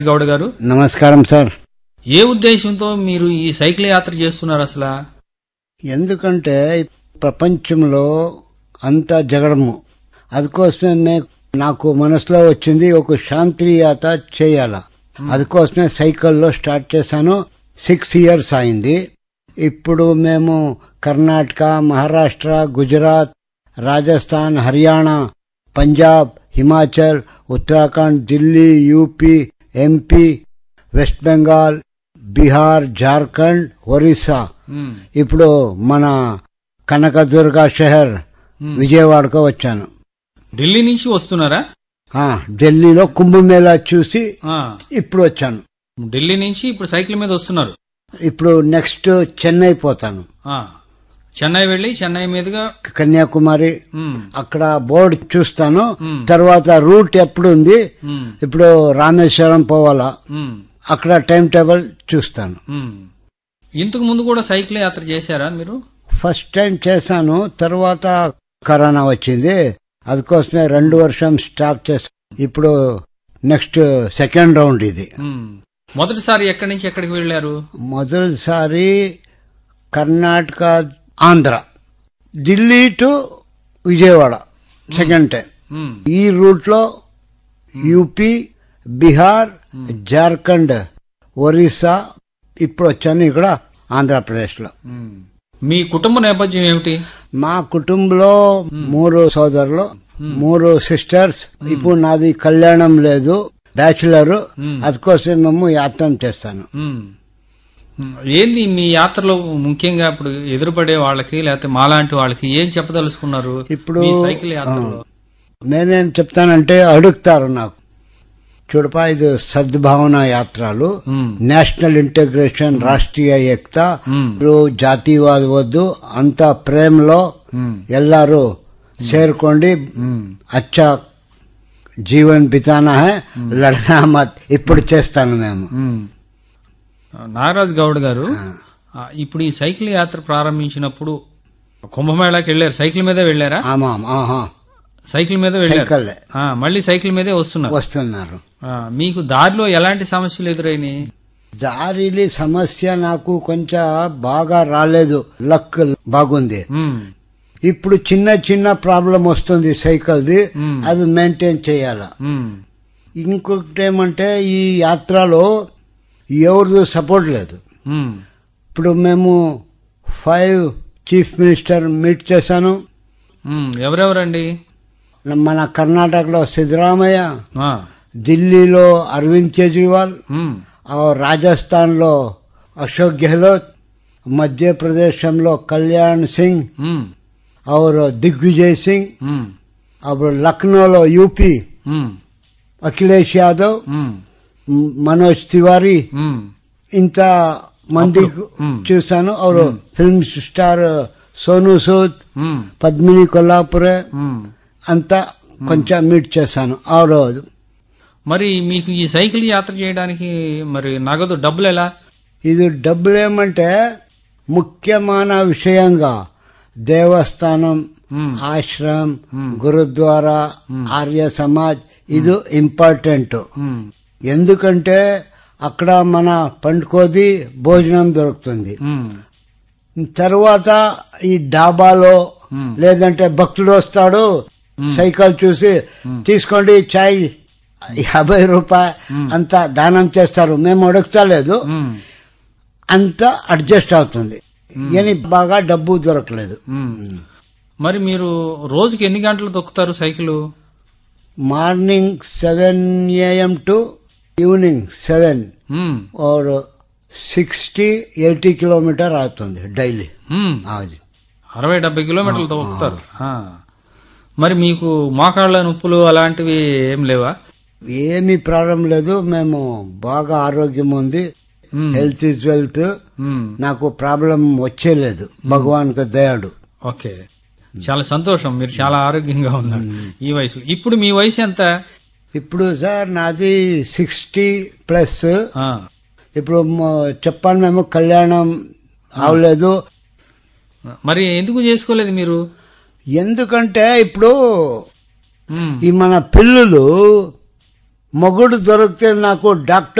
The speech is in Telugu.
గౌడ్ గారు నమస్కారం సార్ ఏ ఉద్దేశంతో మీరు ఈ సైకిల్ యాత్ర చేస్తున్నారు అసలు ఎందుకంటే ప్రపంచంలో అంతా జగడము అందుకోసమే నే- నాకు మనసులో వచ్చింది ఒక శాంతి యాత్ర చేయాల అందుకోసమే సైకిల్లో స్టార్ట్ చేశాను సిక్స్ ఇయర్స్ అయింది ఇప్పుడు మేము Karnataka Maharashtra Gujarat Rajasthan Haryana Punjab Himachal Uttarakhand Delhi UP MP west Bengal Bihar Jharkhand Orissa ఉమ్, ఇప్పుడు మన కనకదుర్గ షహర్ విజయవాడకు వచ్చాను ఢిల్లీ నుంచి వస్తున్నారా ఆ, ఢిల్లీలో కుంభమేళా చూసి ఆ, ఇప్పుడు వచ్చాను ఢిల్లీ నుంచి ఇప్పుడు సైకిల్ మీద వస్తున్నారు ఇప్పుడు నెక్స్ట్ చెన్నై పోతాను ఆ, చెన్నై వెళ్ళి చెన్నై మీదుగా కన్యాకుమారి ఉమ్, అక్కడ బోర్డు చూస్తాను మ్. తర్వాత రూట్ ఎప్పుడు ఉంది ఉమ్, ఇప్పుడు రామేశ్వరం పోవాలా ఉమ్, అక్కడ టైం టేబుల్ చూస్తాను ఉమ్. ఇంతకు ముందు కూడా సైకిల్ యాత్ర చేశారా మీరు ఫస్ట్ టైం చేశాను తర్వాత కరోనా వచ్చింది అందుకోసమే రెండు వర్షం స్టాప్ చేశాను ఇప్పుడు నెక్స్ట్ సెకండ్ రౌండ్ ఇది ఉమ్. మొదటిసారి ఎక్కడి నుంచి ఎక్కడికి వెళ్ళారు మొదటిసారి Karnataka Andhra Delhi to Vijayawada second time ఉమ్, ఈ రూట్ లో యూపీ బీహార్ జార్ఖండ్ ఒరిస్సా ఇప్పుడు వచ్చాను ఇక్కడ ఆంధ్రప్రదేశ్ లో ఉమ్. మీ కుటుంబ నేపథ్యం ఏమిటి మా కుటుంబంలో మూడు సోదరులు మూడు సిస్టర్స్ ఇప్పుడు నాది కళ్యాణం లేదు బ్యాచులర్ అందుకోసం మేము యాత్ర చేస్తాను ఉమ్. ఉమ్. ఏంది మీ యాత్రలో ముఖ్యంగా ఇప్పుడు ఎదురుపడే వాళ్ళకి లేకపోతే మాలాంటి వాళ్ళకి ఏం చెప్పదలుచుకున్నారు ఇప్పుడు- మీ సైకిల్ యాత్రలో నేనేం చెప్తానంటే అడుగుతారు నాకు చూడపా ఇది సద్భావన యాత్రలు ఉమ్. నేషనల్ ఇంటిగ్రేషన్ రాష్ట్రీయ ఏకత ఉమ్. ఇప్పుడు జాతీయవాద వద్దు అంత ప్రేమలో ఉమ్. ಎಲ್ಲರೂ ಸೇರ್ಕೊಂಡು ఉమ్. అచ్చా జీవన్ బితానా హై లడనా మత్ ఇప్పుడు చేస్తాను మేము ఉమ్. నాగరాజ్ గౌడ్ గారు ఆ, ఇప్పుడు ఈ సైకిల్ యాత్ర ప్రారంభించినప్పుడు కుంభమేళాకి వెళ్ళారు సైకిల్ మీదే వెళ్ళారా ఆమా ఆహా సైకిల్ మీద వెళ్ళారు సైకిల్ ఆ, మళ్ళీ సైకిల్ మీదే వస్తున్నారు వస్తున్నారు ఆ, మీకు దారిలో ఎలాంటి సమస్యలు ఎదురైనాయి దారిలి సమస్య నాకు కొంచెం బాగా రాలేదు లక్ బాగుంది ఉమ్. ఇప్పుడు చిన్న చిన్న ప్రాబ్లం వస్తుంది సైకిల్ది మ్మ్. అది మెయింటైన్ చేయాల ఉమ్. ఇంకొకటి ఏమంటే ఈ యాత్రలో ఎవరిది సపోర్ట్ లేదు ఉమ్. ఇప్పుడు మేము ఫైవ్ చీఫ్ మినిస్టర్ మీట్ చేశాను ఉమ్. ఎవరెవరండి మన కర్ణాటకలో సిద్ధరామయ్య ఆ. ఢిల్లీలో అరవింద్ కేజ్రీవాల్ ఉమ్. और రాజస్థాన్లో అశోక్ గెహ్లోట్ మధ్యప్రదేశంలో కళ్యాణ్ సింగ్ ఉమ్. और దిగ్విజయ్ సింగ్ ఉమ్. అప్పుడు లక్నోలో యూపీ ఉమ్. అఖిలేష్ యాదవ్ ఉమ్. మ్, మనోజ్ తివారీ ఉమ్. ఇంత మంది మ్. చూశాను और ఫిల్మ్ స్టార్ సోను సూద్ ఉమ్. పద్మిని కొల్లాపురే ఉమ్. అంతా కొంచెం మీట్ చేశాను और మరి మీకు ఈ సైకిల్ యాత్ర చేయడానికి మరి నగదు డబ్బులు ఎలా ఇది డబ్బులు ఏమంటే ముఖ్యమైన విషయంగా దేవస్థానం ఉమ్. ఆశ్రమ్ గురుద్వారా ఆర్య సమాజ్ ఇది ఇంపార్టెంట్ ఉమ్. ఎందుకంటే అక్కడ మన పండుకోది భోజనం దొరుకుతుంది ఉమ్. తర్వాత ఈ డాబాలో మ్మ్. లేదంటే భక్తుడు వస్తాడు సైకిల్ చూసి తీసుకోండి చాయ్ యాభై రూపాయ అంత దానం చేస్తారు మేము అడుగుతలేదు ఉమ్. అంత అడ్జస్ట్ అవుతుంది కానీ బాగా డబ్బు దొరకలేదు ఉమ్. మరి మీరు రోజుకి ఎన్ని గంటలు తొక్కుతారు cycle morning seven AM to evening seven ఉమ్. और సిక్స్టీ ఎయిటీ కిలోమీటర్ అవుతుంది డైలీ ఉమ్. అది అరవై డెబ్బై కిలోమీటర్లు తొక్కుతారు ఆ. మరి మీకు మోకాళ్ళ నొప్పులు అలాంటివి ఏం లేవా ఏమీ ప్రాబ్లం లేదు మేము బాగా ఆరోగ్యం ఉంది ఉమ్. హెల్త్ ఇస్ వెల్త్ ఉమ్. నాకు ప్రాబ్లం వచ్చేలేదు భగవాన్కి దయాడు ఓకే చాలా సంతోషం మీరు చాలా ఆరోగ్యంగా ఉన్నారు ఈ వయసులో ఇప్పుడు మీ వయసు ఎంత ఇప్పుడు సార్ నాది సిక్స్టీ ప్లస్ ఆ. ఇప్పుడు మ- చెప్పాను మేము కళ్యాణం అవలేదు మరి ఎందుకు చేసుకోలేదు మీరు ఎందుకంటే ఇప్పుడు ఉమ్. ఈ మన పిల్లలు మొగుడు దొరికితే నాకు డాక్టర్